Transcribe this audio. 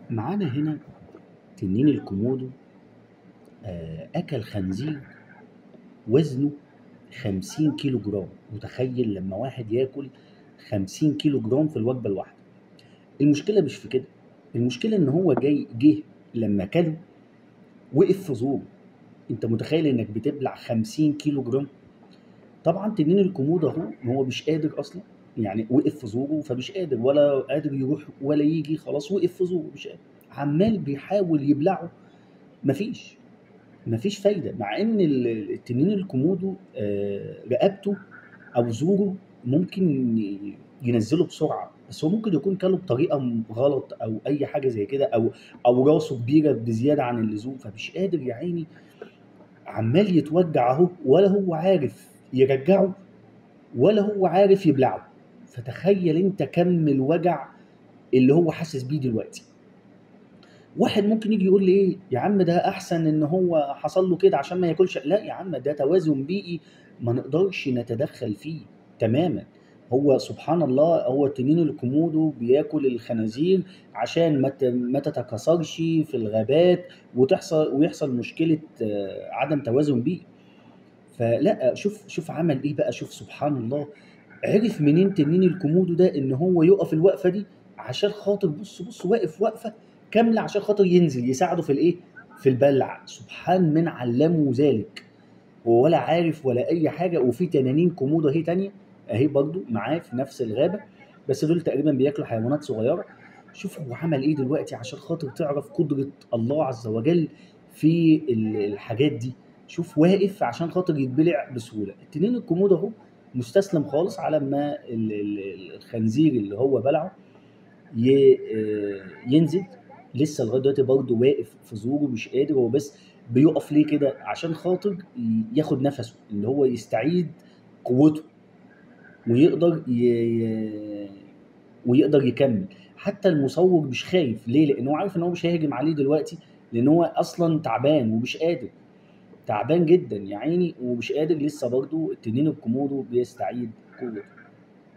معانا هنا تنين الكومودو آه، أكل خنزير وزنه 50 كيلو جرام متخيل لما واحد ياكل 50 كيلو جرام في الوجبة الواحدة المشكلة مش في كده المشكلة إن هو جاي جه لما كله وقف في زوره أنت متخيل إنك بتبلع 50 كيلو جرام طبعا تنين الكومودو اهو هو مش قادر اصلا يعني وقف في زوره فمش قادر ولا قادر يروح ولا يجي خلاص وقف في زوره مش قادر عمال بيحاول يبلعه مفيش مفيش فايده مع ان ال- التنين الكومودو آه، رقبته او زوره ممكن ي- ينزله بسرعه بس هو ممكن يكون كله بطريقه م- غلط او اي حاجه زي كده او او راسه كبيره بزياده عن اللزوم فمش قادر يا عيني عمال يتوجع اهو ولا هو عارف يرجعه ولا هو عارف يبلعه فتخيل انت كم الوجع اللي هو حاسس بيه دلوقتي واحد ممكن يجي يقول لي ايه يا عم ده احسن ان هو حصل له كده عشان ما ياكلش لا يا عم ده توازن بيئي ما نقدرش نتدخل فيه تماما هو سبحان الله هو تنين الكومودو بياكل الخنازير عشان ما ت- ما تتكاثرش في الغابات وتحصل ويحصل مشكله آه، عدم توازن بيئي فلا شوف شوف عمل ايه بقى شوف سبحان الله عرف منين تنين الكومودو ده ان هو يقف الوقفه دي عشان خاطر بص بص واقف وقفه كامله عشان خاطر ينزل يساعده في الايه في البلع سبحان من علمه ذلك هو ولا عارف ولا اي حاجه وفي تنانين كومودو اهي تانية اهي برضو معاه في نفس الغابه بس دول تقريبا بياكلوا حيوانات صغيره شوف هو عمل ايه دلوقتي عشان خاطر تعرف قدره الله عز وجل في ال- الحاجات دي شوف واقف عشان خاطر يتبلع بسهوله التنين الكومودو اهو مستسلم خالص على ما ال- ال- الخنزير اللي هو بلعه ي- آه، ينزل لسه لغايه دلوقتي برضه واقف في زوره مش قادر هو بس بيقف ليه كده عشان خاطر ي- ياخد نفسه اللي هو يستعيد قوته ويقدر ي... ي- ويقدر يكمل حتى المصور مش خايف ليه لان هو عارف ان هو مش هيهجم عليه دلوقتي لان هو اصلا تعبان ومش قادر تعبان جدا يا عيني ومش قادر لسه برضه التنين الكومودو بيستعيد قوته